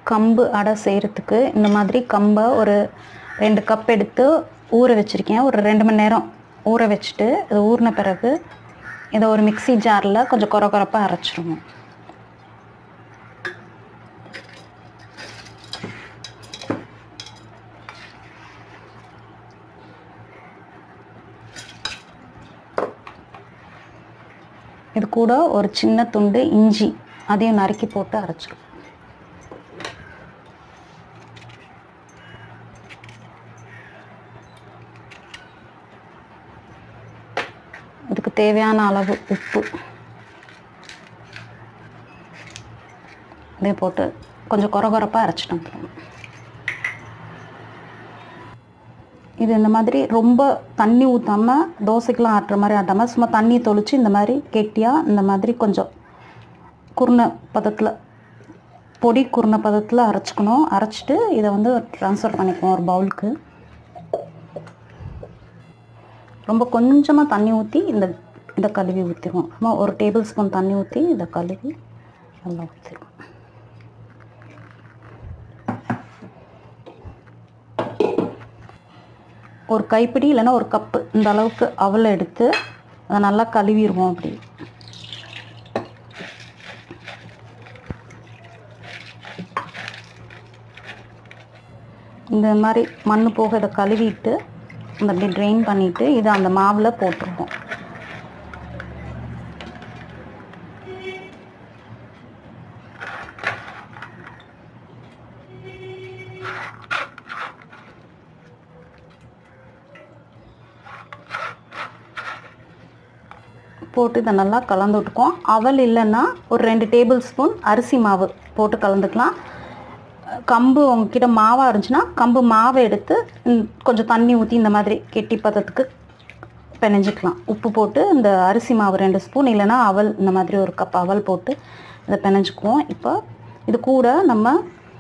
கம்பு அடை செய்கிறதுக்கு இந்த மாதிரி கம்பை ஒரு ரெண்டு கப் எடுத்து ஊற வச்சுருக்கேன் ஒரு ரெண்டு மணி நேரம் ஊற வச்சுட்டு இது ஊறின பிறகு இதை ஒரு மிக்ஸி ஜாரில் கொஞ்சம் குறை குறைப்பாக அரைச்சிருவோம் இது கூட ஒரு சின்ன துண்டு இஞ்சி அதையும் நறுக்கி போட்டு அரைச்சிரும் இதுக்கு தேவையான அளவு உப்பு இதையும் போட்டு கொஞ்சம் குறை குறைப்பாக அரைச்சிட்டோம் போதும். இது இந்த மாதிரி ரொம்ப தண்ணி ஊற்றாமல் தோசைக்கெலாம் ஆட்டுற மாதிரி ஆட்டாமல் சும்மா தண்ணி தொளிச்சு இந்த மாதிரி கெட்டியாக இந்த மாதிரி கொஞ்சம் குருணை பதத்தில் பொடி குருணை பதத்தில் அரைச்சிக்கணும் அரைச்சிட்டு இதை வந்து ட்ரான்ஸ்ஃபர் பண்ணிக்குவோம் ஒரு பவுலுக்கு ரொம்ப கொஞ்சமாக தண்ணி ஊற்றி இந்த இதை கழுவி ஊற்றிடுவோம் சும்மா ஒரு டேபிள் ஸ்பூன் தண்ணி ஊற்றி இதை கழுவி நல்லா ஊற்றிடுவோம் ஒரு கைப்பிடி இல்லைன்னா ஒரு கப்பு இந்த அளவுக்கு அவலை எடுத்து அதை நல்லா கழுவிடுவோம் அப்படி இந்த மாதிரி மண் போக இதை கழுவிட்டு இந்த அப்படி ட்ரெயின் பண்ணிவிட்டு இதை அந்த மாவில் போட்டுருவோம் போட்டு இதை நல்லா கலந்து விட்டுக்குவோம் அவல் இல்லைன்னா ஒரு ரெண்டு டேபிள் ஸ்பூன் அரிசி மாவு போட்டு கலந்துக்கலாம் கம்பு உங்ககிட்ட மாவாக இருந்துச்சுன்னா கம்பு மாவை எடுத்து ம், கொஞ்சம் தண்ணி ஊற்றி இந்த மாதிரி கெட்டி பதத்துக்கு பிணைஞ்சிக்கலாம் உப்பு போட்டு இந்த அரிசி மாவு ரெண்டு ஸ்பூன் இல்லைன்னா அவல் இந்த மாதிரி ஒரு கப் அவல் போட்டு இதை பிணைஞ்சிக்குவோம் இப்போ இது கூட நம்ம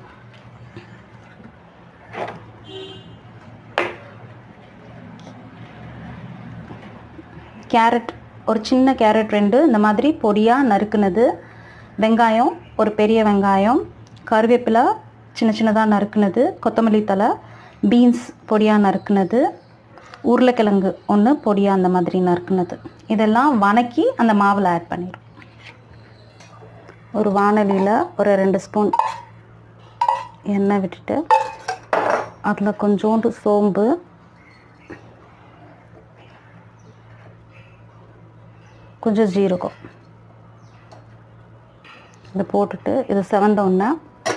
கேரட் ஒரு சின்ன கேரட் ரெண்டு இந்த மாதிரி பொடியாக நறுக்குனது வெங்காயம் ஒரு பெரிய வெங்காயம் கருவேப்பிலை சின்ன சின்னதாக நறுக்குனது கொத்தமல்லி தழை பீன்ஸ் பொடியாக நறுக்குனது உருளைக்கிழங்கு ஒன்று பொடியாக அந்த மாதிரி நறுக்குனது இதெல்லாம் வணக்கி அந்த மாவில் ஆட் பண்ணிடும் ஒரு வானலியில் ஒரு ரெண்டு ஸ்பூன் எண்ணெய் விட்டுட்டு அதில் கொஞ்சோண்டு சோம்பு கொஞ்சம் ஜீரகம் இதை போட்டுட்டு இது செவந்த உடனே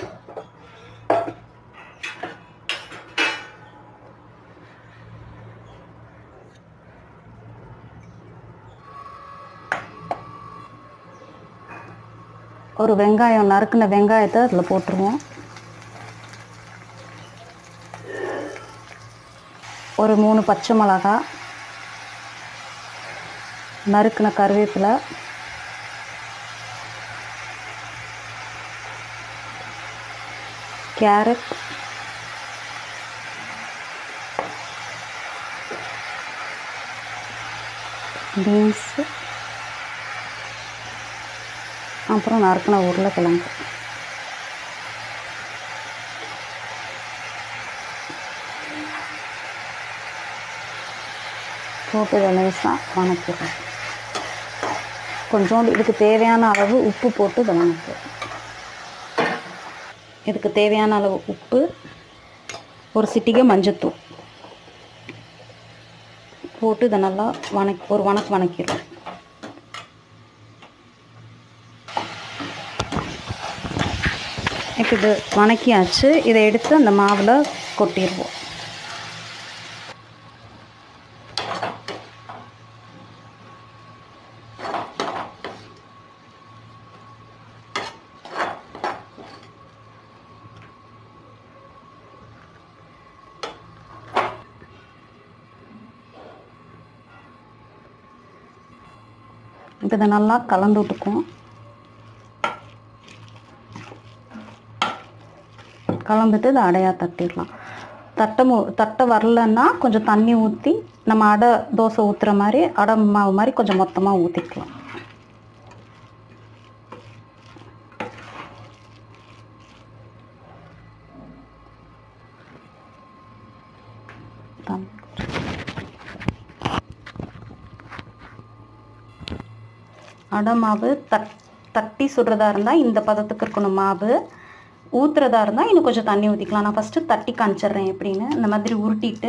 ஒரு வெங்காயம் நறுக்குன வெங்காயத்தை அதில் போட்டுருவோம் ஒரு மூணு பச்சை மிளகா நறுக்குன கருவேப்பிலை கேரட் பீன்ஸு அப்புறம் நறுக்குன உருளைக்கிழங்கு போட்டு இதை லேசாக வணக்கிடுறோம் கொஞ்சோண்டு இதுக்கு தேவையான அளவு உப்பு போட்டு இதை வணக்குறோம் இதுக்கு தேவையான அளவு உப்பு ஒரு சிட்டிகை மஞ்சத்தூள் போட்டு இதை நல்லா வணக்கி ஒரு வணக்கு வணக்கிடுவோம் இப்போ இது வணக்கியாச்சு இதை எடுத்து அந்த மாவில் கொட்டிடுவோம் இப்போ இதை நல்லா கலந்து விட்டுக்குவோம் கலந்துட்டு இதை அடையாக தட்டிடலாம் தட்டை மு தட்டை வரலன்னா கொஞ்சம் தண்ணி ஊற்றி நம்ம அடை தோசை ஊற்றுற மாதிரி அடை மாவு மாதிரி கொஞ்சம் மொத்தமாக ஊற்றிக்கலாம் அடை மாவு தட் தட்டி சுடுறதா இருந்தால் இந்த பதத்துக்கு இருக்கணும் மாவு ஊற்றுறதா இருந்தால் இன்னும் கொஞ்சம் தண்ணி ஊற்றிக்கலாம் நான் ஃபஸ்ட்டு தட்டி காமிச்சிடுறேன் எப்படின்னு இந்த மாதிரி உருட்டிட்டு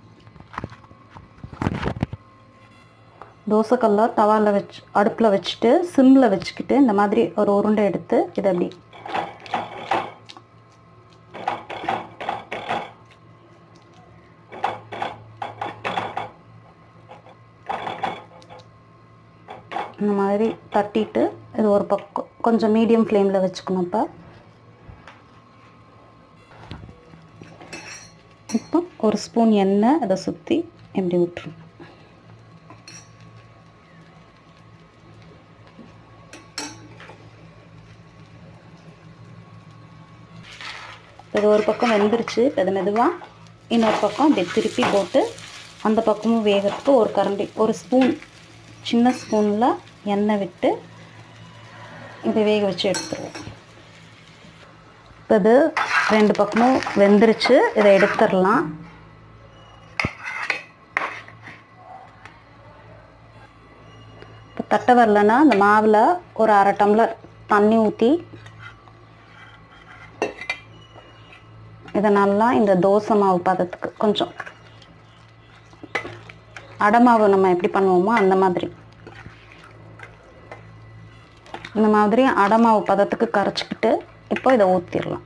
தோசைக்கல்ல தவாவில் வச்சு அடுப்பில் வச்சுட்டு சிம்மில் வச்சுக்கிட்டு இந்த மாதிரி ஒரு உருண்டை எடுத்து இதை அப்படி இந்த மாதிரி தட்டிட்டு இது ஒரு பக்கம் கொஞ்சம் மீடியம் ஃப்ளேமில் வச்சுக்கணும் இப்போ இப்போ ஒரு ஸ்பூன் எண்ணெய் அதை சுற்றி இப்படி விட்டுரும் இது ஒரு பக்கம் வெந்துருச்சு அது மெதுவாக இன்னொரு பக்கம் அப்படி திருப்பி போட்டு அந்த பக்கமும் வேகிறதுக்கு ஒரு கரண்டி ஒரு ஸ்பூன் சின்ன ஸ்பூனில் எண்ணெய் விட்டு இதை வேக வச்சு எடுத்துருவோம் இப்போ இது ரெண்டு பக்கமும் வெந்துருச்சு இதை எடுத்துடலாம் இப்போ தட்டை வரலன்னா அந்த மாவில் ஒரு அரை டம்ளர் தண்ணி ஊற்றி இதை நல்லா இந்த தோசை மாவு பதத்துக்கு கொஞ்சம் அடை மாவு நம்ம எப்படி பண்ணுவோமோ அந்த மாதிரி இந்த மாதிரி அடை மாவு பதத்துக்கு கரைச்சிக்கிட்டு இப்போ இதை ஊற்றிடலாம்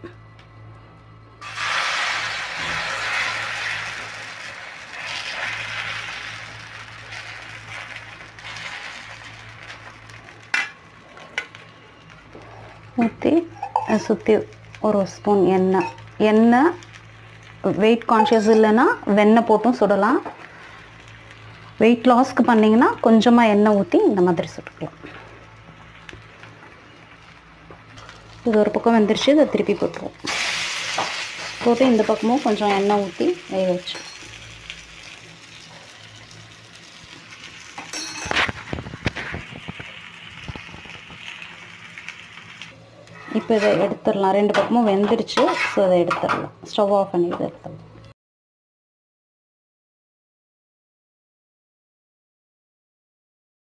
ஊற்றி சுற்றி ஒரு ஸ்பூன் எண்ணெய் எண்ணெய் வெயிட் கான்ஷியஸ் இல்லைன்னா வெண்ணெய் போட்டும் சுடலாம் வெயிட் லாஸ்க்கு பண்ணிங்கன்னா கொஞ்சமாக எண்ணெய் ஊற்றி இந்த மாதிரி சுட்டுக்கலாம் இது ஒரு பக்கம் வெந்துருச்சு இதை திருப்பி போட்டுருவோம் போட்டு இந்த பக்கமும் கொஞ்சம் எண்ணெய் ஊற்றி வேக வச்சு இப்போ இதை எடுத்துடலாம் ரெண்டு பக்கமும் வெந்துருச்சு ஸோ இதை எடுத்துடலாம் ஸ்டவ் ஆஃப் பண்ணி இதை எடுத்துடலாம்